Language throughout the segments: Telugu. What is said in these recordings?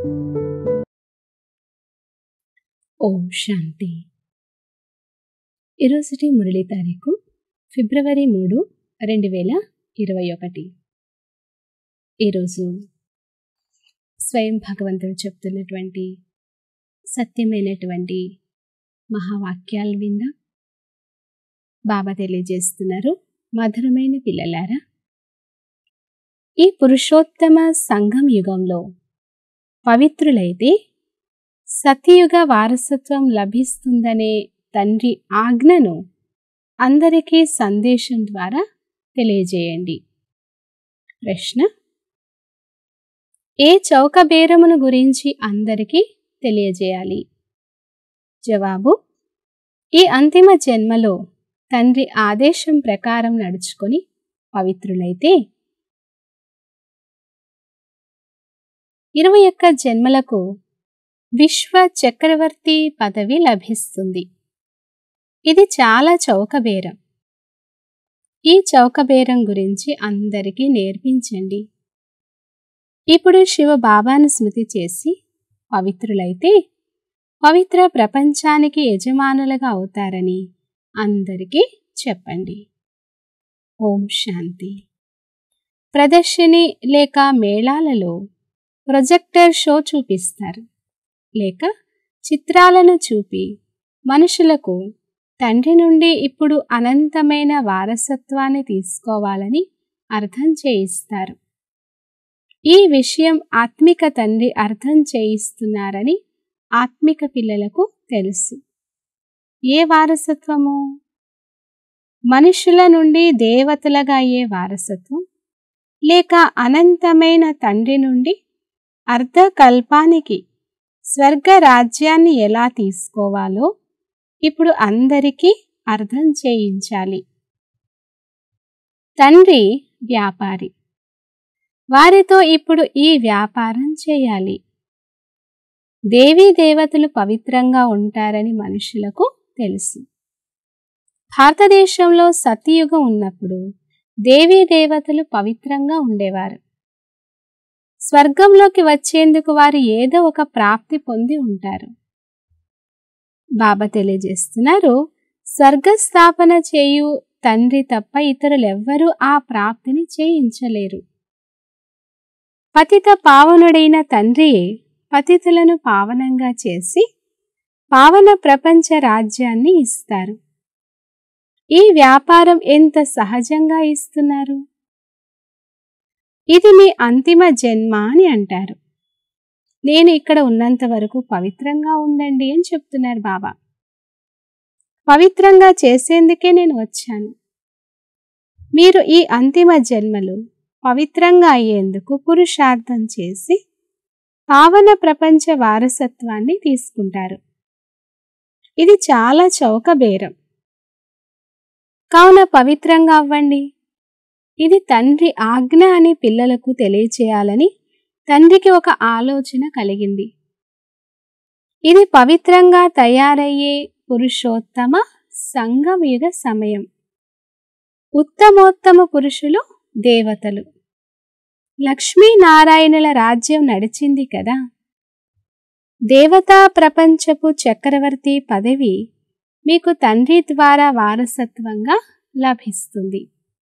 ఓం శాంతి ఈరోజుటి మురళి తారీఖు ఫిబ్రవరి మూడు రెండు వేల ఇరవై ఒకటి ఈరోజు స్వయం భగవంతుడు చెప్తున్నటువంటి సత్యమైనటువంటి మహావాక్యాలు విందా బాబా తెలియజేస్తున్నారు మధురమైన పిల్లలారా ఈ పురుషోత్తమ సంఘం యుగంలో పవిత్రులైతే సతయుగ వారసత్వం లభిస్తుందనే తండ్రి ఆజ్ఞను అందరికీ సందేశం ద్వారా తెలియజేయండి ప్రశ్న ఏ చౌక బేరమును గురించి అందరికీ తెలియజేయాలి జవాబు ఈ అంతిమ జన్మలో తండ్రి ఆదేశం ప్రకారం నడుచుకొని పవిత్రులైతే ఇరవై ఒక్క జన్మలకు విశ్వ చక్రవర్తి పదవి లభిస్తుంది ఇది చాలా చౌకబేరం ఈ చౌకబేరం గురించి అందరికీ నేర్పించండి ఇప్పుడు శివ బాబాను స్మృతి చేసి పవిత్రులైతే పవిత్ర ప్రపంచానికి యజమానులుగా అవుతారని అందరికీ చెప్పండి ఓం శాంతి ప్రదర్శిని లేక మేళాలలో ప్రొజెక్టర్ షో చూపిస్తారు లేక చిత్రాలను చూపి మనుషులకు తండ్రి నుండి ఇప్పుడు అనంతమైన వారసత్వాన్ని తీసుకోవాలని అర్థం చేయిస్తారు ఈ విషయం ఆత్మిక తండ్రి అర్థం చేయిస్తున్నారని ఆత్మిక పిల్లలకు తెలుసు ఏ వారసత్వము మనుషుల నుండి దేవతలుగా అయ్యే వారసత్వం లేక అనంతమైన తండ్రి నుండి అర్ధకల్పానికి స్వర్గ రాజ్యాన్ని ఎలా తీసుకోవాలో ఇప్పుడు అందరికీ అర్థం చేయించాలి తండ్రి వ్యాపారి వారితో ఇప్పుడు ఈ వ్యాపారం చేయాలి దేవీ దేవతలు పవిత్రంగా ఉంటారని మనుషులకు తెలుసు భారతదేశంలో సతయుగం ఉన్నప్పుడు దేవీ దేవతలు పవిత్రంగా ఉండేవారు స్వర్గంలోకి వచ్చేందుకు వారు ఏదో ఒక ప్రాప్తి పొంది ఉంటారు బాబా తెలియజేస్తున్నారు స్వర్గస్థాపన చేయు తండ్రి తప్ప ఇతరులెవ్వరూ ఆ ప్రాప్తిని చేయించలేరు పతిత పావనుడైన తండ్రియే పతితులను పావనంగా చేసి పావన ప్రపంచ రాజ్యాన్ని ఇస్తారు ఈ వ్యాపారం ఎంత సహజంగా ఇస్తున్నారు ఇది మీ అంతిమ జన్మ అని అంటారు నేను ఇక్కడ ఉన్నంత వరకు పవిత్రంగా ఉండండి అని చెప్తున్నారు బాబా పవిత్రంగా చేసేందుకే నేను వచ్చాను మీరు ఈ అంతిమ జన్మలు పవిత్రంగా అయ్యేందుకు పురుషార్థం చేసి పావన ప్రపంచ వారసత్వాన్ని తీసుకుంటారు ఇది చాలా చౌక బేరం కావున పవిత్రంగా అవ్వండి ఇది తండ్రి ఆజ్ఞ అని పిల్లలకు తెలియచేయాలని తండ్రికి ఒక ఆలోచన కలిగింది ఇది పవిత్రంగా తయారయ్యే పురుషోత్తమ సంగమయుగ సమయం ఉత్తమోత్తమ పురుషులు దేవతలు లక్ష్మీనారాయణుల రాజ్యం నడిచింది కదా దేవతా ప్రపంచపు చక్రవర్తి పదవి మీకు తండ్రి ద్వారా వారసత్వంగా లభిస్తుంది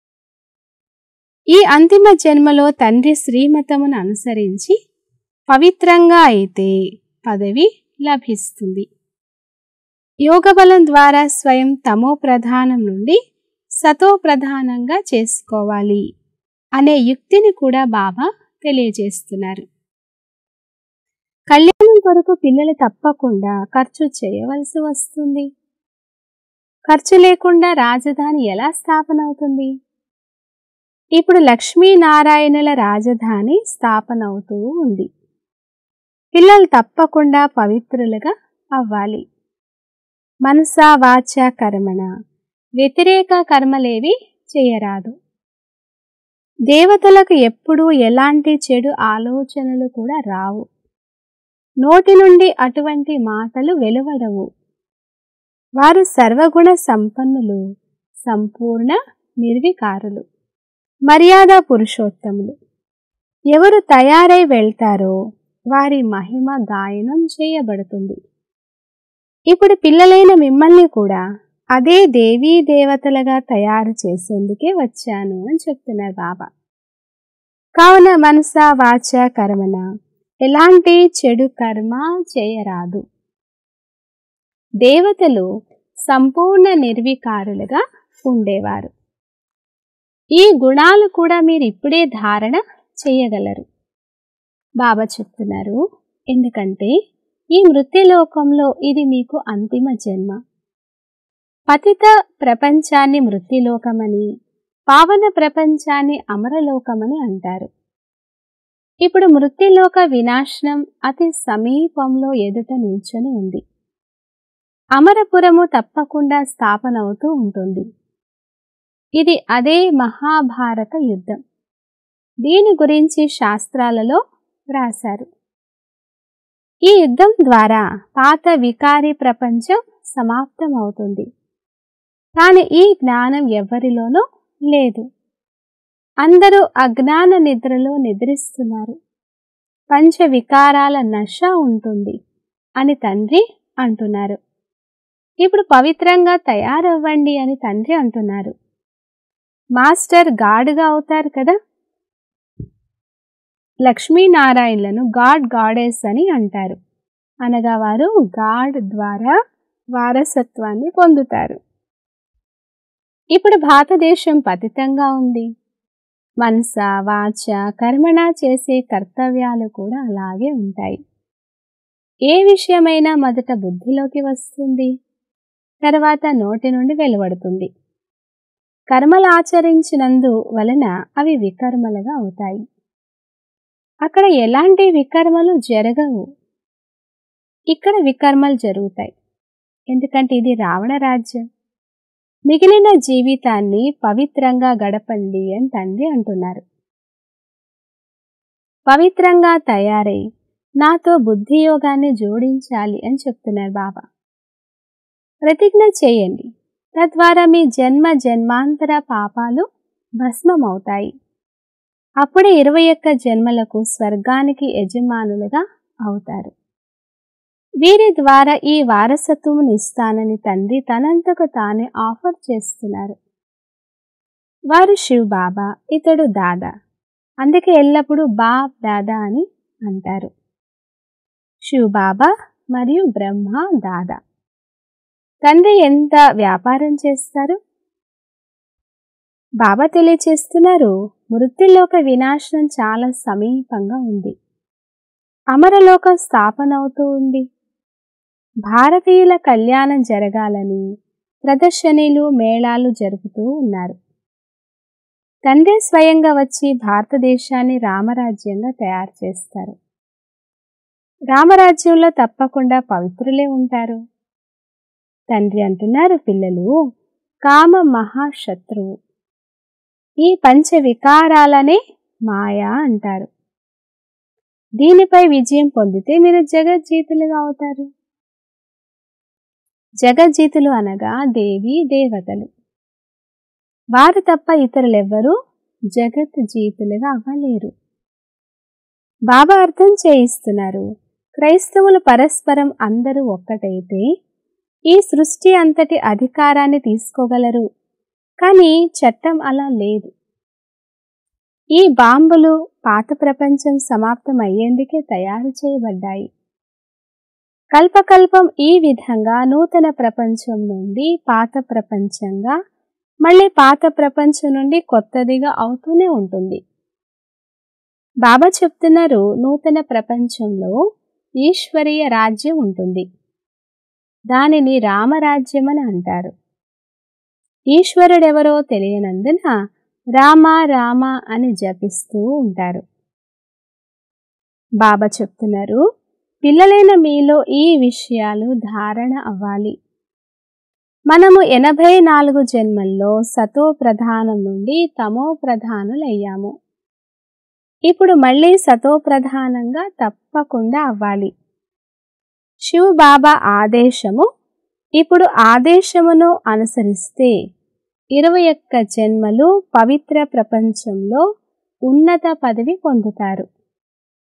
ఈ అంతిమ జన్మలో తండ్రి శ్రీమతమును అనుసరించి పవిత్రంగా అయితే పదవి లభిస్తుంది యోగబలం ద్వారా స్వయం తమో ప్రధానం నుండి సతో ప్రధానంగా చేసుకోవాలి అనే యుక్తిని కూడా బాబా తెలియజేస్తున్నారు కళ్యాణం కొరకు పిల్లలు తప్పకుండా ఖర్చు చేయవలసి వస్తుంది ఖర్చు లేకుండా రాజధాని ఎలా స్థాపన అవుతుంది ఇప్పుడు లక్ష్మీనారాయణుల రాజధాని స్థాపన అవుతూ ఉంది పిల్లలు తప్పకుండా పవిత్రులుగా అవ్వాలి మనసా వాచ కర్మణ వ్యతిరేక కర్మలేవి చేయరాదు దేవతలకు ఎప్పుడూ ఎలాంటి చెడు ఆలోచనలు కూడా రావు నోటి నుండి అటువంటి మాటలు వెలువడవు వారు సర్వగుణ సంపన్నులు సంపూర్ణ నిర్వికారులు మర్యాద పురుషోత్తములు ఎవరు తయారై వెళ్తారో వారి మహిమ గాయనం చేయబడుతుంది ఇప్పుడు పిల్లలైన మిమ్మల్ని కూడా అదే దేవీ దేవతలుగా తయారు చేసేందుకే వచ్చాను అని చెప్తున్నారు బాబా కావున మనస వాచ కర్మన ఎలాంటి చెడు కర్మ చేయరాదు దేవతలు సంపూర్ణ నిర్వికారులుగా ఉండేవారు ఈ గుణాలు కూడా మీరు ఇప్పుడే ధారణ చేయగలరు బాబా చెప్తున్నారు ఎందుకంటే ఈ మృత్యులోకంలో ఇది మీకు అంతిమ జన్మ పతిత ప్రపంచాన్ని మృత్యులోకమని పావన ప్రపంచాన్ని అమరలోకమని అంటారు ఇప్పుడు మృత్యులోక వినాశనం అతి సమీపంలో ఎదుట నిల్చొని ఉంది అమరపురము తప్పకుండా స్థాపన అవుతూ ఉంటుంది ఇది అదే మహాభారత యుద్ధం దీని గురించి శాస్త్రాలలో రాశారు ఈ యుద్ధం ద్వారా పాత వికారి ప్రపంచం సమాప్తమవుతుంది కానీ ఈ జ్ఞానం ఎవరిలోనూ లేదు అందరూ అజ్ఞాన నిద్రలో నిద్రిస్తున్నారు పంచ వికారాల నశ ఉంటుంది అని తండ్రి అంటున్నారు ఇప్పుడు పవిత్రంగా తయారవ్వండి అని తండ్రి అంటున్నారు మాస్టర్ గాడ్గా అవుతారు కదా లక్ష్మీనారాయణలను గాడ్ గాడెస్ అని అంటారు అనగా వారు గాడ్ ద్వారా వారసత్వాన్ని పొందుతారు ఇప్పుడు భారతదేశం పతితంగా ఉంది మనస వాచ కర్మణ చేసే కర్తవ్యాలు కూడా అలాగే ఉంటాయి ఏ విషయమైనా మొదట బుద్ధిలోకి వస్తుంది తర్వాత నోటి నుండి వెలువడుతుంది కర్మలు ఆచరించినందు వలన అవి వికర్మలుగా అవుతాయి అక్కడ ఎలాంటి వికర్మలు జరగవు ఇక్కడ వికర్మలు జరుగుతాయి ఎందుకంటే ఇది రావణ రాజ్యం మిగిలిన జీవితాన్ని పవిత్రంగా గడపండి అని తండ్రి అంటున్నారు పవిత్రంగా తయారై నాతో బుద్ధి యోగాన్ని జోడించాలి అని చెప్తున్నారు బాబా ప్రతిజ్ఞ చేయండి తద్వారా మీ జన్మ జన్మాంతర పాపాలు భస్మమవుతాయి అప్పుడే ఇరవై ఒక్క జన్మలకు స్వర్గానికి యజమానులుగా అవుతారు వీరి ద్వారా ఈ వారసత్వం ఇస్తానని తండ్రి తనంతకు తానే ఆఫర్ చేస్తున్నారు వారు శివ్ బాబా ఇతడు దాదా అందుకే ఎల్లప్పుడూ బాబ్ దాదా అని అంటారు శివ్ బాబా మరియు బ్రహ్మ దాదా తండ్రి ఎంత వ్యాపారం చేస్తారు బాబా తెలియచేస్తున్నారు మృత్యులోక వినాశనం చాలా సమీపంగా ఉంది అమరలోకం స్థాపన అవుతూ ఉంది భారతీయుల కళ్యాణం జరగాలని ప్రదర్శనలు మేళాలు జరుపుతూ ఉన్నారు తండ్రి స్వయంగా వచ్చి భారతదేశాన్ని రామరాజ్యంగా తయారు చేస్తారు రామరాజ్యంలో తప్పకుండా పవిత్రులే ఉంటారు తండ్రి అంటున్నారు పిల్లలు కామ మహాశత్రువు ఈ పంచ వికారాలనే మాయా అంటారు దీనిపై విజయం పొందితే మీరు జగజ్జీతులుగా అవుతారు జగజ్జీతులు అనగా దేవి దేవతలు వారు తప్ప ఇతరులెవ్వరూ జగత్ జీతులుగా అవ్వలేరు బాబా అర్థం చేయిస్తున్నారు క్రైస్తవులు పరస్పరం అందరూ ఒక్కటైతే ఈ సృష్టి అంతటి అధికారాన్ని తీసుకోగలరు కానీ చట్టం అలా లేదు ఈ బాంబులు పాత ప్రపంచం సమాప్తం అయ్యేందుకే తయారు చేయబడ్డాయి కల్పకల్పం ఈ విధంగా నూతన ప్రపంచం నుండి పాత ప్రపంచంగా మళ్ళీ పాత ప్రపంచం నుండి కొత్తదిగా అవుతూనే ఉంటుంది బాబా చెప్తున్నారు నూతన ప్రపంచంలో ఈశ్వరీయ రాజ్యం ఉంటుంది దానిని రామరాజ్యం అని అంటారు ఈశ్వరుడెవరో తెలియనందున రామ రామ అని జపిస్తూ ఉంటారు బాబా చెప్తున్నారు పిల్లలైన మీలో ఈ విషయాలు ధారణ అవ్వాలి మనము ఎనభై నాలుగు జన్మల్లో సతో ప్రధానం నుండి తమో ప్రధానులయ్యాము ఇప్పుడు మళ్ళీ సతో ప్రధానంగా తప్పకుండా అవ్వాలి శివ బాబా ఆదేశము ఇప్పుడు ఆదేశమును అనుసరిస్తే ఇరవై ఒక్క జన్మలు పవిత్ర ప్రపంచంలో ఉన్నత పదవి పొందుతారు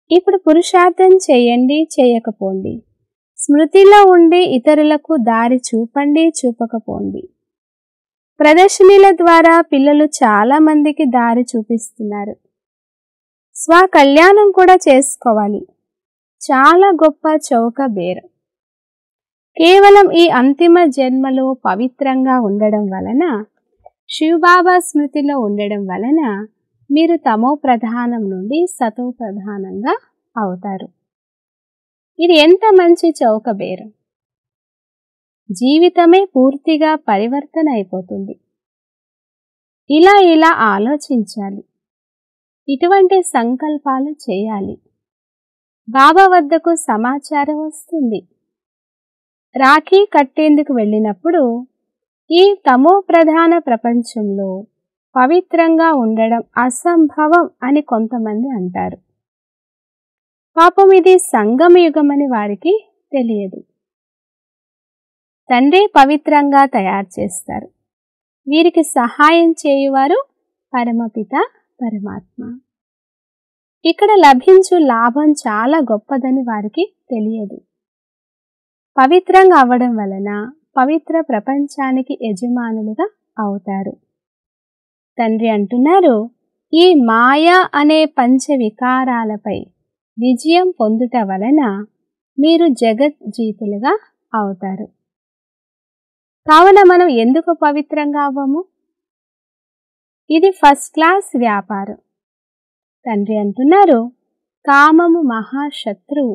ఇప్పుడు పురుషార్థం చేయండి చేయకపోండి స్మృతిలో ఉండి ఇతరులకు దారి చూపండి చూపకపోండి ప్రదర్శనల ద్వారా పిల్లలు చాలా మందికి దారి చూపిస్తున్నారు స్వ కళ్యాణం కూడా చేసుకోవాలి చాలా గొప్ప చౌక బేరం కేవలం ఈ అంతిమ జన్మలో పవిత్రంగా ఉండడం వలన శివబాబా స్మృతిలో ఉండడం వలన మీరు తమో ప్రధానం నుండి సతో ప్రధానంగా అవుతారు ఇది ఎంత మంచి చౌక బేరం జీవితమే పూర్తిగా పరివర్తన అయిపోతుంది ఇలా ఇలా ఆలోచించాలి ఇటువంటి సంకల్పాలు చేయాలి బాబా వద్దకు సమాచారం వస్తుంది రాఖీ కట్టేందుకు వెళ్ళినప్పుడు ఈ తమో ప్రధాన ప్రపంచంలో పవిత్రంగా ఉండడం అసంభవం అని కొంతమంది అంటారు పాపం ఇది సంగమయుగమని వారికి తెలియదు తండ్రి పవిత్రంగా తయారు చేస్తారు వీరికి సహాయం చేయువారు పరమపిత పరమాత్మ ఇక్కడ లభించు లాభం చాలా గొప్పదని వారికి తెలియదు పవిత్రంగా అవ్వడం వలన పవిత్ర ప్రపంచానికి యజమానులుగా అవుతారు తండ్రి అంటున్నారు ఈ మాయ అనే పంచ వికారాలపై విజయం పొందుట వలన మీరు జగజ్జీతులుగా అవుతారు కావున మనం ఎందుకు పవిత్రంగా అవ్వము ఇది ఫస్ట్ క్లాస్ వ్యాపారం తండ్రి అంటున్నారు కామము మహాశత్రువు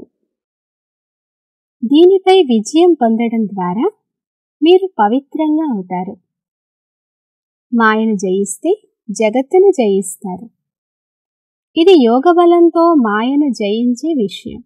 దీనిపై విజయం పొందడం ద్వారా మీరు పవిత్రంగా అవుతారు మాయను జయిస్తే జగత్తును జయిస్తారు ఇది యోగ బలంతో మాయను జయించే విషయం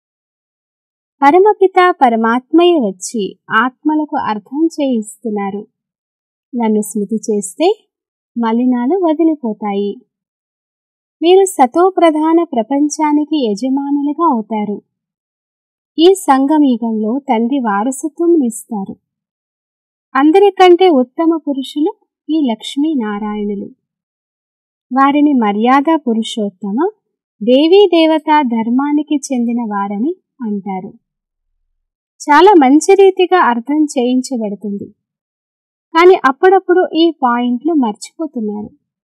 పరమపిత పరమాత్మయ్య వచ్చి ఆత్మలకు అర్థం చేయిస్తున్నారు నన్ను స్మృతి చేస్తే మలినాలు వదిలిపోతాయి మీరు సతో ప్రధాన ప్రపంచానికి యజమానులుగా అవుతారు ఈ సంగమయుగంలో తండ్రి వారసత్వం ఇస్తారు అందరికంటే ఉత్తమ పురుషులు ఈ లక్ష్మీనారాయణులు వారిని మర్యాద పురుషోత్తమ దేవీ దేవతా ధర్మానికి చెందిన వారని అంటారు చాలా మంచి రీతిగా అర్థం చేయించబడుతుంది కానీ అప్పుడప్పుడు ఈ పాయింట్లు మర్చిపోతున్నారు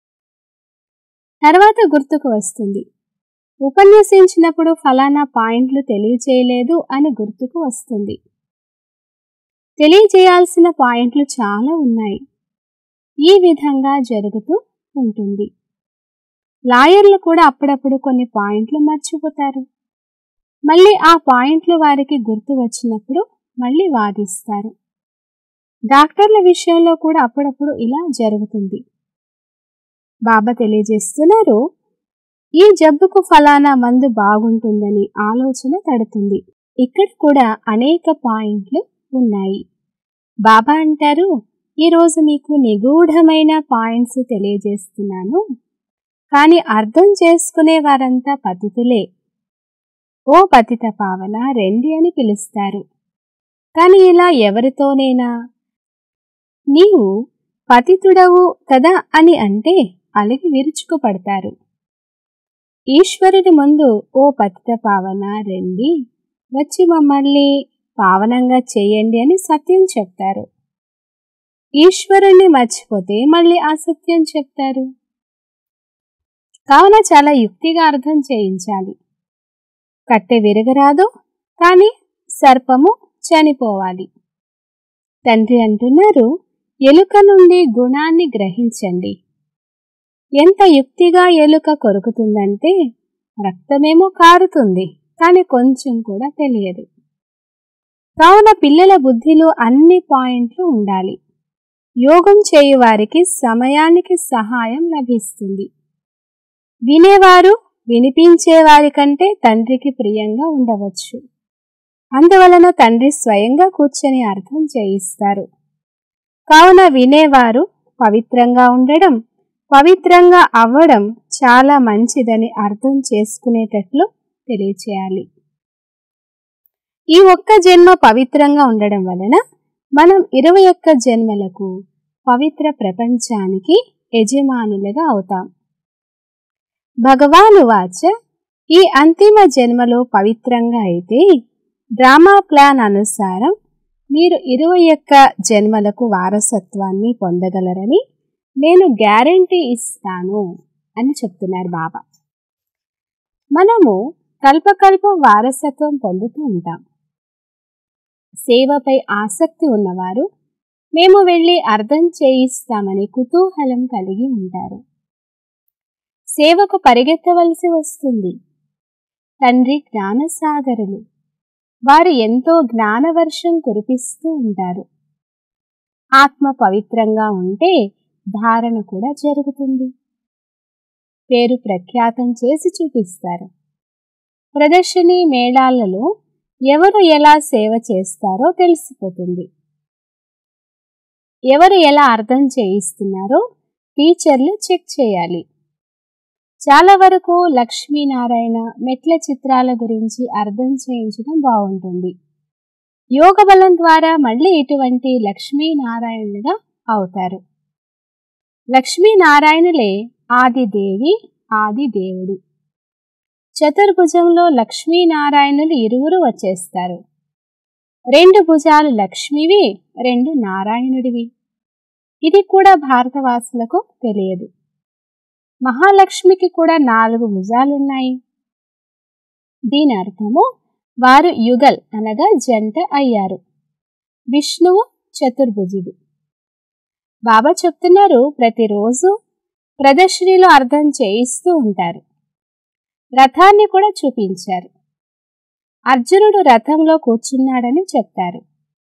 తర్వాత గుర్తుకు వస్తుంది ఉపన్యసించినప్పుడు ఫలానా పాయింట్లు తెలియచేయలేదు అని గుర్తుకు వస్తుంది తెలియజేయాల్సిన పాయింట్లు చాలా ఉన్నాయి ఈ విధంగా జరుగుతూ ఉంటుంది లాయర్లు కూడా అప్పుడప్పుడు కొన్ని పాయింట్లు మర్చిపోతారు మళ్ళీ ఆ పాయింట్లు వారికి గుర్తు వచ్చినప్పుడు మళ్ళీ వాదిస్తారు డాక్టర్ల విషయంలో కూడా అప్పుడప్పుడు ఇలా జరుగుతుంది బాబా తెలియజేస్తున్నారు ఈ జబ్బుకు ఫలానా మందు బాగుంటుందని ఆలోచన తడుతుంది ఇక్కడ కూడా అనేక పాయింట్లు ఉన్నాయి బాబా అంటారు ఈరోజు మీకు నిగూఢమైన పాయింట్స్ తెలియజేస్తున్నాను కానీ అర్థం చేసుకునే వారంతా పతితులే ఓ పతిత పావన రెండి అని పిలుస్తారు కానీ ఇలా ఎవరితోనేనా నీవు పతితుడవు కదా అని అంటే అలిగి విరుచుకుపడతారు ఈశ్వరుని ముందు ఓ పతిత పావన రండి వచ్చి మమ్మల్ని పావనంగా చేయండి అని సత్యం చెప్తారు ఈశ్వరుణ్ణి మర్చిపోతే మళ్ళీ అసత్యం చెప్తారు కావున చాలా యుక్తిగా అర్థం చేయించాలి కట్టె విరగరాదు కానీ సర్పము చనిపోవాలి తండ్రి అంటున్నారు ఎలుక నుండి గుణాన్ని గ్రహించండి ఎంత యుక్తిగా ఎలుక కొరుకుతుందంటే రక్తమేమో కారుతుంది కానీ కొంచెం కూడా తెలియదు కావున పిల్లల బుద్ధిలో అన్ని పాయింట్లు ఉండాలి యోగం చేయువారికి సమయానికి సహాయం లభిస్తుంది వినేవారు వినిపించేవారి కంటే తండ్రికి ప్రియంగా ఉండవచ్చు అందువలన తండ్రి స్వయంగా కూర్చొని అర్థం చేయిస్తారు కావున వినేవారు పవిత్రంగా ఉండడం పవిత్రంగా అవ్వడం చాలా మంచిదని అర్థం చేసుకునేటట్లు తెలియచేయాలి ఈ ఒక్క జన్మ పవిత్రంగా ఉండడం వలన మనం ఇరవై ఒక్క జన్మలకు పవిత్ర ప్రపంచానికి యజమానులుగా అవుతాం భగవాను వాచ ఈ అంతిమ జన్మలో పవిత్రంగా అయితే డ్రామా ప్లాన్ అనుసారం మీరు ఇరవై ఒక్క జన్మలకు వారసత్వాన్ని పొందగలరని నేను గ్యారంటీ ఇస్తాను అని చెప్తున్నారు బాబా మనము కల్పకల్పం వారసత్వం పొందుతూ ఉంటాం సేవపై ఆసక్తి ఉన్నవారు మేము వెళ్ళి అర్థం చేయిస్తామని కుతూహలం కలిగి ఉంటారు సేవకు పరిగెత్తవలసి వస్తుంది తండ్రి జ్ఞానసాగరులు వారు ఎంతో జ్ఞానవర్షం కురిపిస్తూ ఉంటారు ఆత్మ పవిత్రంగా ఉంటే ధారణ కూడా జరుగుతుంది పేరు ప్రఖ్యాతం చేసి చూపిస్తారు ప్రదర్శని మేళాలలో ఎవరు ఎలా సేవ చేస్తారో తెలిసిపోతుంది ఎవరు ఎలా అర్థం చేయిస్తున్నారో టీచర్లు చెక్ చేయాలి చాలా వరకు లక్ష్మీనారాయణ మెట్ల చిత్రాల గురించి అర్థం చేయించడం బాగుంటుంది యోగ బలం ద్వారా మళ్ళీ ఇటువంటి లక్ష్మీనారాయణులుగా అవుతారు లక్ష్మీనారాయణులే ఆది దేవి ఆది దేవుడు చతుర్భుజంలో లక్ష్మీనారాయణులు ఇరువురు వచ్చేస్తారు రెండు భుజాలు లక్ష్మివి రెండు నారాయణుడివి ఇది కూడా భారతవాసులకు తెలియదు మహాలక్ష్మికి కూడా నాలుగు భుజాలున్నాయి దీని అర్థము వారు యుగల్ అనగా జంట అయ్యారు విష్ణువు చతుర్భుజుడు బాబా చెప్తున్నారు ప్రతిరోజు ప్రదర్శనలో అర్థం చేయిస్తూ ఉంటారు రథాన్ని కూడా చూపించారు అర్జునుడు రథంలో కూర్చున్నాడని చెప్తారు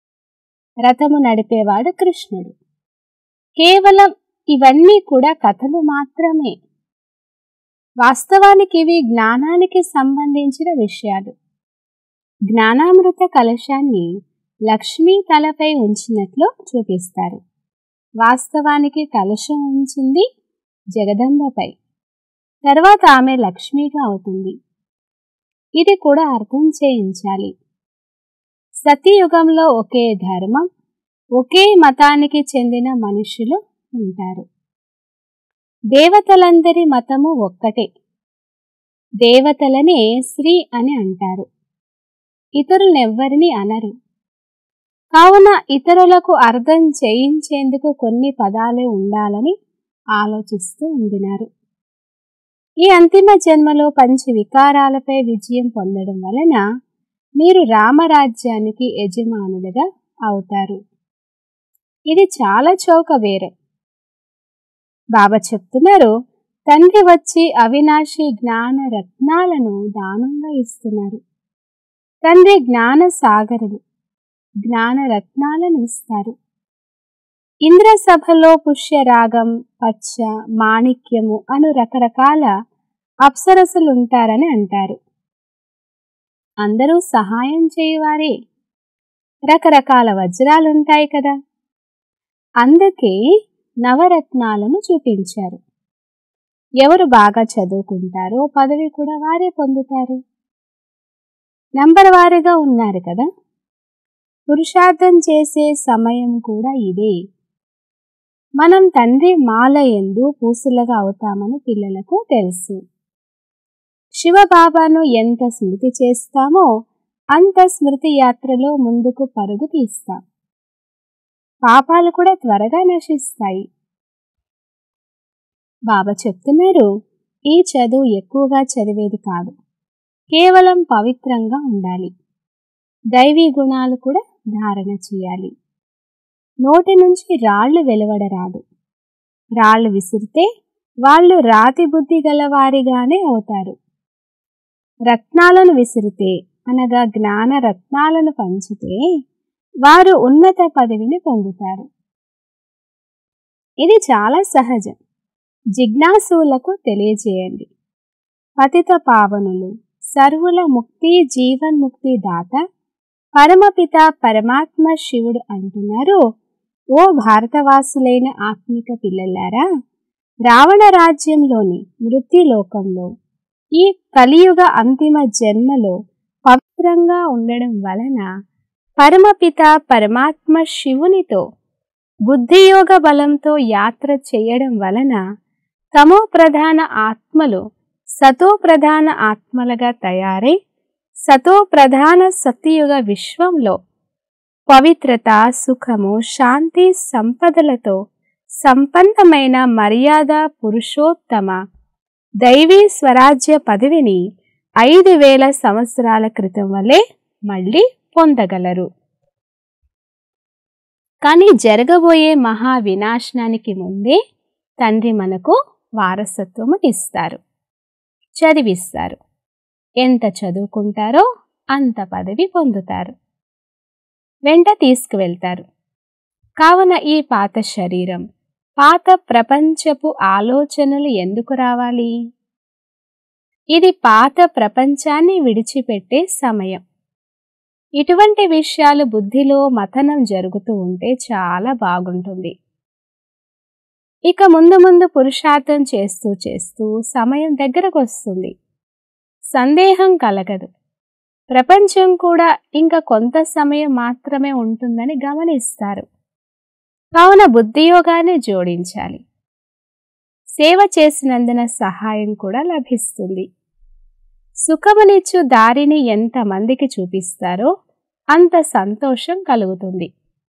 రథము నడిపేవాడు కృష్ణుడు కేవలం ఇవన్నీ కూడా కథలు మాత్రమే వాస్తవానికి ఇవి జ్ఞానానికి సంబంధించిన విషయాలు జ్ఞానామృత కలశాన్ని లక్ష్మీ తలపై ఉంచినట్లు చూపిస్తారు వాస్తవానికి కలశం ఉంచింది జగదంబపై తర్వాత ఆమె లక్ష్మిగా అవుతుంది ఇది కూడా అర్థం చేయించాలి సతీయుగంలో ఒకే ధర్మం ఒకే మతానికి చెందిన మనుషులు ఉంటారు దేవతలందరి మతము ఒక్కటే దేవతలనే శ్రీ అని అంటారు ఇతరులెవ్వరిని అనరు కావున ఇతరులకు అర్థం చేయించేందుకు కొన్ని పదాలే ఉండాలని ఆలోచిస్తూ ఉండినారు ఈ అంతిమ జన్మలో పంచ వికారాలపై విజయం పొందడం వలన మీరు రామరాజ్యానికి యజమానులుగా అవుతారు ఇది చాలా చౌక వేరు బాబా చెప్తున్నారు తండ్రి వచ్చి అవినాశి జ్ఞాన రత్నాలను దానంగా ఇస్తున్నారు తండ్రి జ్ఞాన సాగరులు జ్ఞాన రత్నాలను ఇస్తారు ఇంద్ర సభలో పుష్యరాగం పచ్చ మాణిక్యము అను రకరకాల అప్సరసులుంటారని అంటారు అందరూ సహాయం చేయవారే రకరకాల వజ్రాలుంటాయి కదా అందుకే నవరత్నాలను చూపించారు ఎవరు బాగా చదువుకుంటారో పదవి కూడా వారే పొందుతారు నంబర్ వారీగా ఉన్నారు కదా పురుషార్థం చేసే సమయం కూడా ఇదే మనం తండ్రి మాల ఎందు పూసులుగా అవుతామని పిల్లలకు తెలుసు శివబాబాను ఎంత స్మృతి చేస్తామో అంత స్మృతి యాత్రలో ముందుకు పరుగు తీస్తాం పాపాలు కూడా త్వరగా నశిస్తాయి బాబా చెప్తున్నారు ఈ చదువు ఎక్కువగా చదివేది కాదు కేవలం పవిత్రంగా ఉండాలి దైవీ గుణాలు కూడా ధారణ చేయాలి నోటి నుంచి రాళ్లు వెలువడరాదు రాళ్లు విసిరితే వాళ్ళు రాతి బుద్ధి గలవారిగానే అవుతారు రత్నాలను విసిరితే అనగా జ్ఞాన రత్నాలను పంచితే వారు ఉన్నత పదవిని పొందుతారు ఇది చాలా సహజం జిజ్ఞాసువులకు తెలియజేయండి పతిత పావనులు సర్వుల ముక్తి జీవన్ముక్తి దాత పరమపిత పరమాత్మ శివుడు అంటున్నారు ఓ భారతవాసులైన ఆత్మిక పిల్లలారా రావణ రాజ్యంలోని మృత్యులోకంలో ఈ కలియుగ అంతిమ జన్మలో పవిత్రంగా ఉండడం వలన పరమపిత పరమాత్మ శివునితో బుద్ధియోగ బలంతో యాత్ర చేయడం వలన తమో ప్రధాన ఆత్మలు సతో ప్రధాన ఆత్మలుగా తయారై సతో ప్రధాన సత్యయుగ విశ్వంలో పవిత్రత సుఖము శాంతి సంపదలతో సంపన్నమైన మర్యాద పురుషోత్తమ దైవీ స్వరాజ్య పదవిని ఐదు వేల సంవత్సరాల క్రితం వలె మళ్ళీ పొందగలరు కానీ జరగబోయే మహా వినాశనానికి ముందే తండ్రి మనకు వారసత్వము ఇస్తారు చదివిస్తారు ఎంత చదువుకుంటారో అంత పదవి పొందుతారు వెంట తీసుకువెళ్తారు కావున ఈ పాత శరీరం పాత ప్రపంచపు ఆలోచనలు ఎందుకు రావాలి ఇది పాత ప్రపంచాన్ని విడిచిపెట్టే సమయం ఇటువంటి విషయాలు బుద్ధిలో మథనం జరుగుతూ ఉంటే చాలా బాగుంటుంది ఇక ముందు ముందు పురుషార్థం చేస్తూ చేస్తూ సమయం దగ్గరకు వస్తుంది సందేహం కలగదు ప్రపంచం కూడా ఇంకా కొంత సమయం మాత్రమే ఉంటుందని గమనిస్తారు కావున బుద్ధియోగాన్ని జోడించాలి సేవ చేసినందున సహాయం కూడా లభిస్తుంది సుఖమునిచ్చు దారిని ఎంతమందికి చూపిస్తారో అంత సంతోషం కలుగుతుంది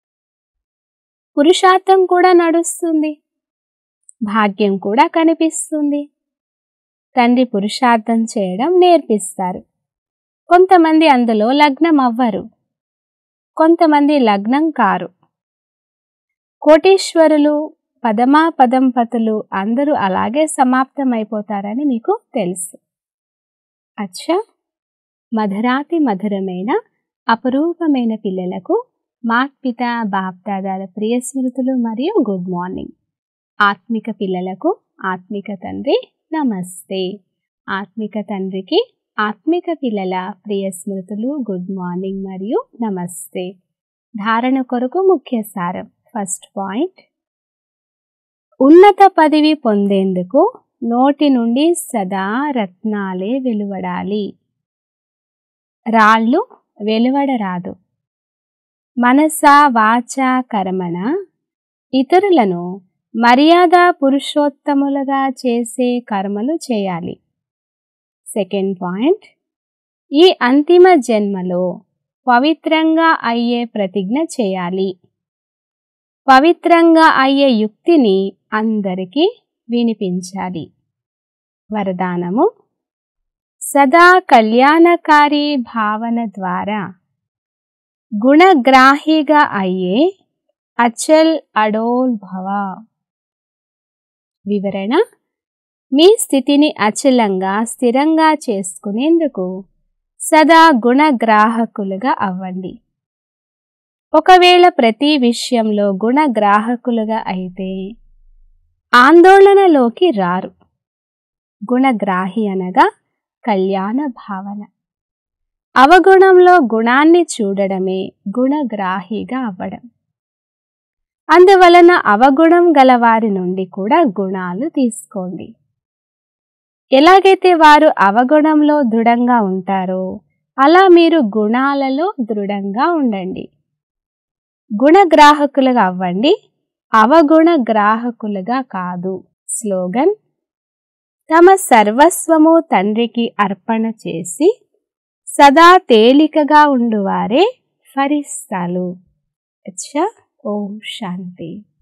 పురుషార్థం కూడా నడుస్తుంది భాగ్యం కూడా కనిపిస్తుంది తండ్రి పురుషార్థం చేయడం నేర్పిస్తారు కొంతమంది అందులో లగ్నం అవ్వరు కొంతమంది లగ్నం కారు కోటీశ్వరులు పదమా పదంపతులు అందరూ అలాగే సమాప్తమైపోతారని మీకు తెలుసు అచ్చా మధురాతి మధురమైన అపరూపమైన పిల్లలకు మాత్పిత బాప్దాదాల ప్రియ స్మృతులు మరియు గుడ్ మార్నింగ్ ఆత్మిక పిల్లలకు ఆత్మిక తండ్రి నమస్తే ఆత్మిక తండ్రికి ఆత్మిక పిల్లల ప్రియ స్మృతులు గుడ్ మార్నింగ్ మరియు నమస్తే ధారణ కొరకు ముఖ్య సారం ఫస్ట్ పాయింట్ ఉన్నత పదవి పొందేందుకు నోటి నుండి సదా రత్నాలే వెలువడాలి రాళ్ళు వెలువడరాదు మనస వాచ కర్మణ ఇతరులను మర్యాద పురుషోత్తములుగా చేసే కర్మలు చేయాలి సెకండ్ పాయింట్ ఈ అంతిమ జన్మలో పవిత్రంగా అయ్యే ప్రతిజ్ఞ చేయాలి పవిత్రంగా అయ్యే యుక్తిని అందరికీ వినిపించాలి వరదానము సదా కళ్యాణకారి భావన ద్వారా గుణగ్రాహిగా అయ్యే అచల్ అడోల్ భవ వివరణ మీ స్థితిని అచలంగా స్థిరంగా చేసుకునేందుకు సదా గుణగ్రాహకులుగా అవ్వండి ఒకవేళ ప్రతి విషయంలో గుణగ్రాహకులుగా అయితే ఆందోళనలోకి రారు గుణగ్రాహి అనగా కళ్యాణ భావన అవగుణంలో గుణాన్ని చూడడమే గుణగ్రాహిగా అవ్వడం అందువలన అవగుణం గల వారి నుండి కూడా గుణాలు తీసుకోండి ఎలాగైతే వారు అవగుణంలో దృఢంగా ఉంటారో అలా మీరు గుణాలలో దృఢంగా ఉండండి గుణగ్రాహకులుగా అవ్వండి అవగుణ గ్రాహకులుగా కాదు స్లోగన్ తమ సర్వస్వము తండ్రికి అర్పణ చేసి సదా తేలికగా ఉండువారే ఫరిస్తాలు అచ్చా ఓం శాంతి